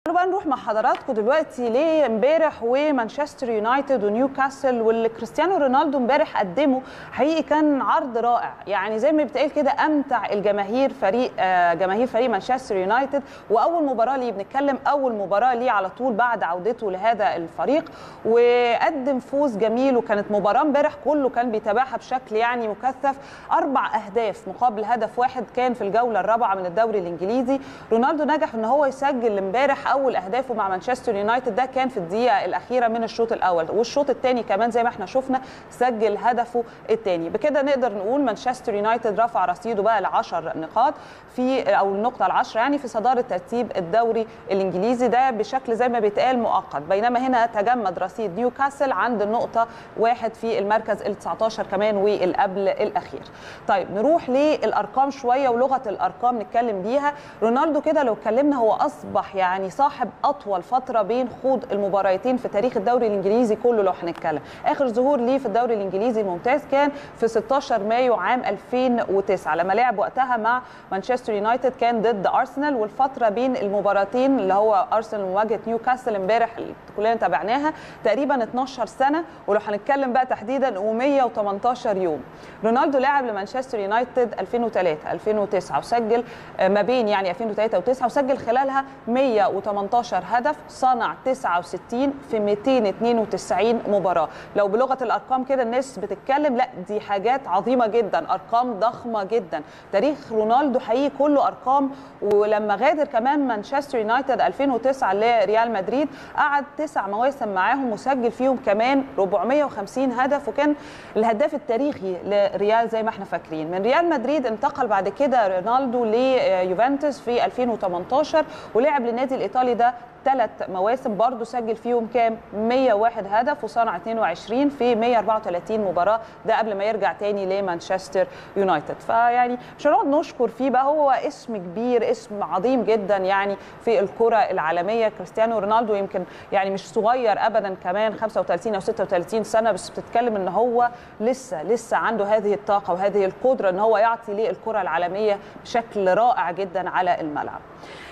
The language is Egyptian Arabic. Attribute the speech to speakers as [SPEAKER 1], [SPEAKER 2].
[SPEAKER 1] بقى نروح مع حضراتكم دلوقتي لامبارح ومانشستر يونايتد ونيوكاسل واللي كريستيانو رونالدو امبارح قدمه حقيقي كان عرض رائع يعني زي ما بيتقال كده امتع الجماهير فريق آه جماهير فريق مانشستر يونايتد واول مباراه ليه بنتكلم اول مباراه ليه على طول بعد عودته لهذا الفريق وقدم فوز جميل وكانت مباراه امبارح كله كان بيتابعها بشكل يعني مكثف اربع اهداف مقابل هدف واحد كان في الجوله الرابعه من الدوري الانجليزي رونالدو نجح ان هو يسجل امبارح اول اهدافه مع مانشستر يونايتد ده كان في الدقيقه الاخيره من الشوط الاول والشوط الثاني كمان زي ما احنا شفنا سجل هدفه الثاني بكده نقدر نقول مانشستر يونايتد رفع رصيده بقى ل 10 نقاط في او النقطه العشرة يعني في صداره ترتيب الدوري الانجليزي ده بشكل زي ما بيتقال مؤقت بينما هنا تجمد رصيد نيوكاسل عند النقطه واحد في المركز ال 19 كمان والقبل الاخير طيب نروح للارقام شويه ولغه الارقام نتكلم بيها رونالدو كده لو اتكلمنا هو اصبح يعني صاحب اطول فتره بين خوض المباراتين في تاريخ الدوري الانجليزي كله لو هنتكلم اخر ظهور ليه في الدوري الانجليزي الممتاز كان في 16 مايو عام 2009 لما لعب وقتها مع مانشستر يونايتد كان ضد ارسنال والفتره بين المباراتين اللي هو ارسنال مواجهه نيوكاسل امبارح اللي كلنا تابعناها تقريبا 12 سنه ولو هنتكلم بقى تحديدا و118 يوم رونالدو لعب لمانشستر يونايتد 2003 2009 وسجل ما بين يعني 2003 و9 وسجل خلالها 118 هدف صنع 69 في 292 مباراه لو بلغه الارقام كده الناس بتتكلم لا دي حاجات عظيمه جدا ارقام ضخمه جدا تاريخ رونالدو حقيقي كله ارقام ولما غادر كمان مانشستر يونايتد 2009 لريال مدريد قعد تسع مواسم معاهم وسجل فيهم كمان 450 هدف وكان الهداف التاريخي لريال زي ما احنا فاكرين من ريال مدريد انتقل بعد كده رونالدو ليوفنتوس في 2018 ولعب للنادي الايطالي ده ثلاث مواسم برضه سجل فيهم كام 101 هدف وصنع 22 في 134 مباراه ده قبل ما يرجع تاني لمانشستر يونايتد فيعني مش هنقعد نشكر فيه بقى هو اسم كبير اسم عظيم جدا يعني في الكره العالميه كريستيانو رونالدو يمكن يعني مش صغير ابدا كمان 35 او 36 سنه بس بتتكلم ان هو لسه لسه عنده هذه الطاقه وهذه القدره ان هو يعطي للكره العالميه بشكل رائع جدا على الملعب